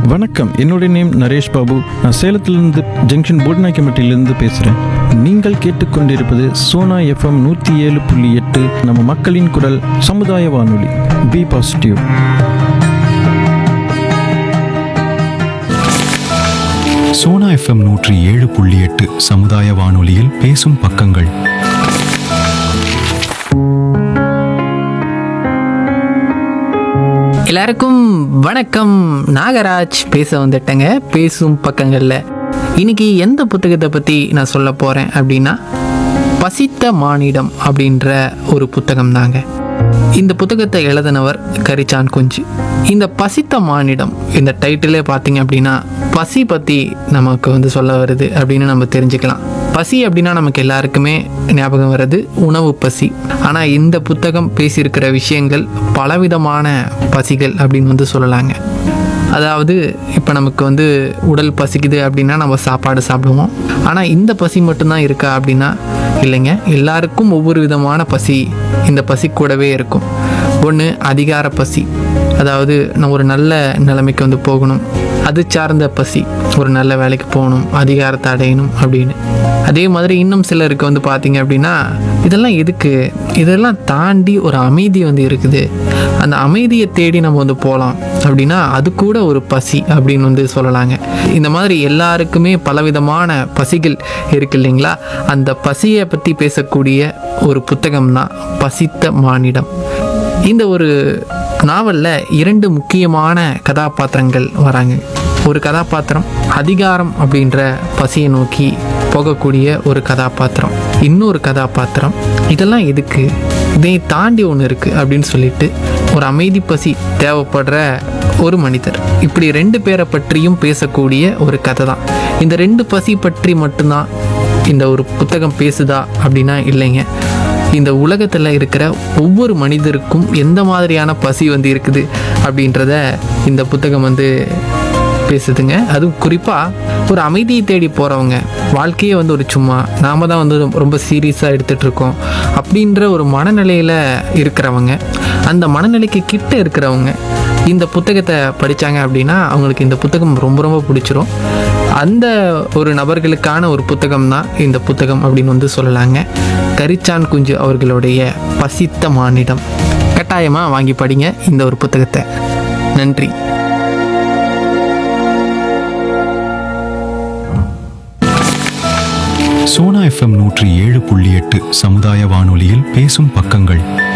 வணக்கம் என்னுடைய நேம் நரேஷ் பாபு நான் சேலத்திலிருந்து ஜங்ஷன் போட்னாக்கிமட்டிலிருந்து பேசுகிறேன் நீங்கள் கேட்டுக்கொண்டிருப்பது சோனா எஃப்எம் நூற்றி ஏழு புள்ளி எட்டு நம்ம மக்களின் குரல் சமுதாய வானொலி பி பாசிட்டிவ் சோனா எஃப்எம் நூற்றி ஏழு புள்ளி எட்டு சமுதாய வானொலியில் பேசும் பக்கங்கள் எல்லாருக்கும் வணக்கம் நாகராஜ் பேச வந்துட்டேங்க பேசும் பக்கங்களில் இன்னைக்கு எந்த புத்தகத்தை பற்றி நான் சொல்ல போகிறேன் அப்படின்னா பசித்த மானிடம் அப்படின்ற ஒரு புத்தகம் தாங்க இந்த புத்தகத்தை எழுதினவர் கரிச்சான் குஞ்சு இந்த பசித்த மானிடம் இந்த டைட்டிலே பார்த்தீங்க அப்படின்னா பசி பற்றி நமக்கு வந்து சொல்ல வருது அப்படின்னு நம்ம தெரிஞ்சுக்கலாம் பசி அப்படின்னா நமக்கு எல்லாருக்குமே ஞாபகம் வர்றது உணவு பசி ஆனால் இந்த புத்தகம் பேசியிருக்கிற விஷயங்கள் பலவிதமான பசிகள் அப்படின்னு வந்து சொல்லலாங்க அதாவது இப்போ நமக்கு வந்து உடல் பசிக்குது அப்படின்னா நம்ம சாப்பாடு சாப்பிடுவோம் ஆனால் இந்த பசி மட்டும்தான் இருக்கா அப்படின்னா இல்லைங்க எல்லாருக்கும் ஒவ்வொரு விதமான பசி இந்த பசி கூடவே இருக்கும் ஒன்று அதிகார பசி அதாவது நான் ஒரு நல்ல நிலைமைக்கு வந்து போகணும் அது சார்ந்த பசி ஒரு நல்ல வேலைக்கு போகணும் அதிகாரத்தை அடையணும் அப்படின்னு அதே மாதிரி இன்னும் சிலருக்கு வந்து பார்த்தீங்க அப்படின்னா இதெல்லாம் எதுக்கு இதெல்லாம் தாண்டி ஒரு அமைதி வந்து இருக்குது அந்த அமைதியை தேடி நம்ம வந்து போகலாம் அப்படின்னா அது கூட ஒரு பசி அப்படின்னு வந்து சொல்லலாங்க இந்த மாதிரி எல்லாருக்குமே பலவிதமான பசிகள் இருக்கு இல்லைங்களா அந்த பசியை பற்றி பேசக்கூடிய ஒரு புத்தகம் தான் பசித்த மானிடம் இந்த ஒரு நாவலில் இரண்டு முக்கியமான கதாபாத்திரங்கள் வராங்க ஒரு கதாபாத்திரம் அதிகாரம் அப்படின்ற பசியை நோக்கி போகக்கூடிய ஒரு கதாபாத்திரம் இன்னொரு கதாபாத்திரம் இதெல்லாம் எதுக்கு இதை தாண்டி ஒன்று இருக்குது அப்படின்னு சொல்லிட்டு ஒரு அமைதி பசி தேவைப்படுற ஒரு மனிதர் இப்படி ரெண்டு பேரை பற்றியும் பேசக்கூடிய ஒரு கதை தான் இந்த ரெண்டு பசி பற்றி மட்டும்தான் இந்த ஒரு புத்தகம் பேசுதா அப்படின்னா இல்லைங்க இந்த உலகத்தில் இருக்கிற ஒவ்வொரு மனிதருக்கும் எந்த மாதிரியான பசி வந்து இருக்குது அப்படின்றத இந்த புத்தகம் வந்து பேசுதுங்க அதுவும் குறிப்பாக ஒரு அமைதியை தேடி போகிறவங்க வாழ்க்கையே வந்து ஒரு சும்மா நாம தான் வந்து ரொம்ப- ரொம்ப சீரியஸாக எடுத்துகிட்டு இருக்கோம் அப்படின்ற ஒரு மனநிலையில் இருக்கிறவங்க அந்த மனநிலைக்கு கிட்ட இருக்கிறவங்க இந்த புத்தகத்தை படித்தாங்க அப்படின்னா அவங்களுக்கு இந்த புத்தகம் ரொம்ப ரொம்ப பிடிச்சிரும் அந்த ஒரு நபர்களுக்கான ஒரு புத்தகம் தான் இந்த புத்தகம் அப்படின்னு வந்து சொல்லலாங்க கரிச்சான் குஞ்சு அவர்களுடைய பசித்த மானிடம் கட்டாயமாக வாங்கி படிங்க இந்த ஒரு புத்தகத்தை நன்றி சோனா எஃப்எம் நூற்றி ஏழு புள்ளி எட்டு சமுதாய வானொலியில் பேசும் பக்கங்கள்